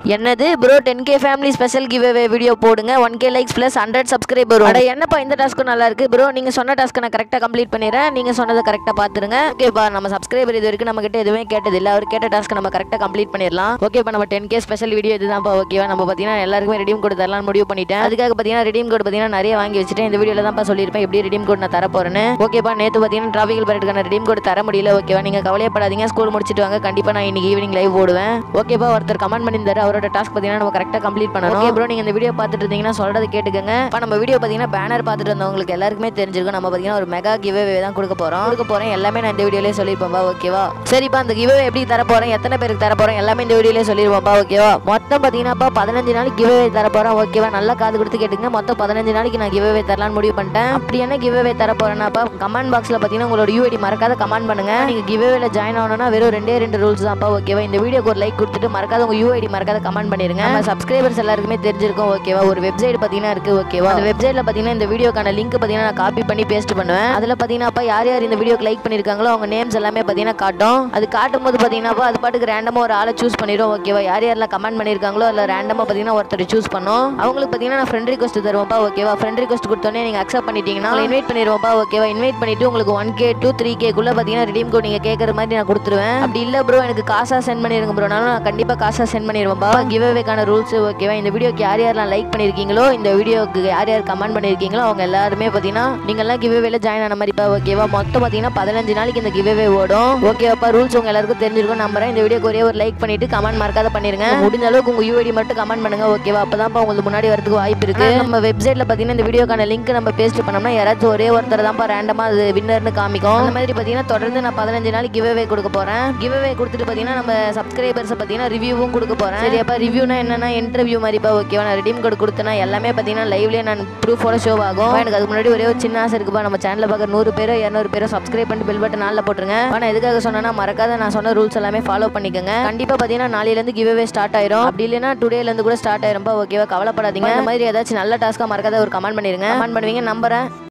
என்னது bro ten K family special giveaway video போடுங்க one K likes plus hundred subscriber அட என்னப்பா இந்த டாஸ்க்கும் நல்லா இருக்கு ப்ரோ நீங்க சொன்ன டாஸ்க்கு நான் கரெக்டாக கம்ப்ளீட் பண்ணிடுறேன் நீங்க சொன்னதை கரெக்டாக பார்த்துருங்க ஓகேப்பா நம்ம சப்ஸ்கிரைபர் இது வரைக்கும் நம்ம கிட்ட எதுவுமே கேட்டது இல்லை அவர் கேட்ட டாஸ்க்கு நம்ம கரெக்டாக கம்ப்ளீட் பண்ணிடலாம் ஓகேப்பா நம்ம டென் கே ஸ்பெஷல் வீடியோ இதுதான்ப்பா ஓகேவா நம்ம பார்த்தீங்கன்னா எல்லாருக்குமே ரெடீம் கோட் தரலாம் முடிவு பண்ணிட்டேன் அதுக்காக பார்த்தீங்கன்னா ரெடீம் கோட் பார்த்தீங்கன்னா நிறைய வாங்கி வச்சுட்டேன் இந்த வீடியோல தான்ப்பா சொல்லியிருப்பேன் எப்படி ரெடீம் கோட் நான் தர போறேன்னு ஓகேப்பா நேற்று பார்த்தீங்கன்னா டிராஃபிக்கல் பரேட்டுக்கான ரெடீம் கோட் தர முடியல ஓகேவா நீங்க கவலையப்படாதீங்க ஸ்கூல் முடிச்சிட்டு வாங்க கண்டிப்பா நான் இன்னைக்கு ஈவினிங் லைவ் போடுவேன் ஓகேப்பா ஒருத்தர் கமெண்ட் பண்ணியிருந்தாரு அவரோட டாஸ்க் பார்த்தீங்கன்னா நம்ம கரெக்டாக கம்ப்ளீட் பண்ணணும் ஓகே ப்ரோ நீங்க இந்த வீடியோ பார்த்துட்டு இருந்தீங்கன்னா சொல்றது கேட்டுக்கங்க இப்போ நம்ம வீடியோ பார்த்தீங்கன்னா பேனர் பார்த்துட்டு வந்தவங்களுக்கு எல்லாருக்குமே தெரிஞ்சிருக்கும் நம்ம பார்த்தீங்கன்னா ஒரு மெகா கிவே தான் கொடுக்க போறோம் கொடுக்க போறேன் எல்லாமே நான் இந்த வீடியோலேயே சொல்லியிருப்பேன்ப்பா ஓகேவா சரிப்பா அந்த கிவே எப்படி தர போறேன் எத்தனை பேருக்கு தர போறேன் எல்லாமே இந்த வீடியோலேயே சொல்லிடுவோம்ப்பா ஓகேவா மொத்தம் பார்த்தீங்கன்னாப்பா பதினஞ்சு நாளைக்கு கிவே தர போறேன் ஓகேவா நல்லா காது கொடுத்து கேட்டுங்க மொத்தம் பதினஞ்சு நாளைக்கு நான் கிவே தரலாம்னு முடிவு பண்ணிட்டேன் அப்படி என்ன கிவே தர போறேன்னாப்பா கமெண்ட் பாக்ஸ்ல பார்த்தீங்கன்னா உங்களோட யூஐடி மறக்காத கமெண்ட் பண்ணுங்க நீங்க கிவேல ஜாயின் ஆகணும்னா வெறும் ரெண்டே ரெண்டு ரூல்ஸ் தான்ப்பா ஓகேவா இந்த வீடியோக்கு ஒரு லைக் கொடுத்துட்டு மறக்காத உங்க யூஐடி மறக்காத கமெண்ட் பண்ணிருங்க நம்ம சப்ஸ்கிரைபர்ஸ் எல்லாருக்குமே தெரிஞ்சிருக்கும் ஓகேவா ஒரு வெப்சைட் பார்த்தீங்கன்னா இருக்கு ஓகேவா அந்த வெப்சைட்ல பார்த்தீங்கன்னா இந்த வீடியோக்கான லிங்க் பார்த்தீங்கன்னா நான் காப்பி பண்ணி பேஸ்ட் பண்ணுவேன் அதுல பார்த்தீங்கன்னாப்பா யார் யார் இந்த வீடியோக்கு லைக் பண்ணிருக்காங்களோ அவங்க நேம்ஸ் எல்லாமே பார்த்தீங்கன்னா காட்டும் அது காட்டும் போது பார்த்தீங்கன்னாப்பா அது பாட்டுக்கு ரேண்டமா ஒரு ஆளை சூஸ் பண்ணிடும் ஓகேவா யார் யாரெல்லாம் கமெண்ட் பண்ணிருக்காங்களோ அதில் ரேண்டமா பார்த்தீங்கன்னா ஒருத்தர் சூஸ் பண்ணும் அவங்களுக்கு பார்த்தீங்கன்னா நான் ஃப்ரெண்ட் ரிக்வஸ்ட் தருவோம்ப்பா ஓகேவா ஃப்ரெண்ட் ரிக்வஸ்ட் கொடுத்தோன்னே நீங்க அக்செப்ட் பண்ணிட்டீங்கன்னா இன்வைட் பண்ணிடுவோம்ப்பா ஓகேவா இன்வைட் பண்ணிட்டு உங்களுக்கு ஒன் கே டூ த்ரீ கேக்குள்ள பார்த்தீங்கன்னா ரிடீம் கோட் நீங்க கேட்குற மாதிரி நான் கொடுத்துருவேன் அப்படி இல்ல ப்ரோ எனக்கு காசா சென்ட் பண்ணிருங்க ப்ரோனாலும் நான் கண்டிப்பா காசா சென்ட் பண்ணிடுவேன்ப்பா கிவ் அவேக்கான ரூல்ஸ் ஓகேவா இந்த வீடியோக்கு யார் யாரெல்லாம் லைக் பண்ணிருக்கீங்களோ இந்த வீடியோக்கு யார் யார் கமெண்ட் பண்ணிருக்கீங்களோ அவங்க எல்லாருமே பார்த்தீங்கன்னா நீங்க எல்லாம் கிவ் அவேல ஜாயின் ஆன மாதிரிப்பா ஓகேவா மொத்தம் பார்த்தீங்கன்னா பதினஞ்சு நாளைக்கு இந்த கிவ் அவே ஓடும் ஓகேவாப்பா ரூல்ஸ் உங்க எல்லாருக்கும் தெரிஞ்சிருக்கும் நம்புறேன் இந்த வீடியோக்கு ஒரே ஒரு லைக் பண்ணிட்டு கமெண்ட் மறக்காத பண்ணிருங்க முடிஞ்ச அளவுக்கு உங்க யூஐடி மட்டும் கமெண்ட் பண்ணுங்க ஓகேவா அப்பதான்ப்பா உங்களுக்கு முன்னாடி வரதுக்கு வாய்ப்பு இருக்கு நம்ம வெப்சைட்ல பார்த்தீங்கன்னா இந்த வீடியோக்கான லிங்க் நம்ம பேஸ்ட் பண்ணோம்னா யாராச்சும் ஒரே ஒருத்தர் தான்ப்பா ரேண்டமா அது வின்னர்னு காமிக்கும் அந்த மாதிரி பார்த்தீங்கன்னா தொடர்ந்து நான் பதினஞ்சு நாள் கிவ் அவே கொடுக்க போறேன் கிவ் அவே கொடுத்துட்டு பார்த்தீங்கன்னா நம்ம சப்ஸ்கிரைபர்ஸ் பார்த்தீங்கன்னா ரிவ்யூவும் கொடுக்க போறேன் சரியாப்பா ரிவ்யூனா என்னன்னா இன்டர்வியூ மாதிரிப்பா ஓகேவா நான் ரெடீம் கோட் கொடுத்தேன்னா எல்லாமே பார்த்தீங்கன்னா லைவ்லேயே நான் ப்ரூஃபோட ஷோ ஆகும் எனக்கு அதுக்கு முன்னாடி ஒரே ஒரு சின்ன ஆசை இருக்குப்பா நம்ம சேனலில் பார்க்க நூறு பேரோ இரநூறு பேரோ சப்ஸ்கிரைப் பண்ணிட்டு பெல் பட்டன் நாளில் போட்டுருங்க ஆனால் எதுக்காக சொன்னா மறக்காத நான் சொன்ன ரூல்ஸ் எல்லாமே ஃபாலோ பண்ணிக்கோங்க கண்டிப்பாக பார்த்தீங்கன்னா நாளையிலேருந்து கிவ் அவே ஸ்டார்ட் ஆயிரும் அப்படி இல்லைன்னா டுடேலேருந்து கூட ஸ்டார்ட் ஆயிரும்ப்பா ஓகேவா கவலைப்படாதீங்க இந்த மாதிரி ஏதாச்சும் நல்ல டாஸ்க்காக மறக்காத ஒரு கமெண்ட் பண்ணிருங்க கமெண்ட் பண்ணுவீங்க நம்புறேன்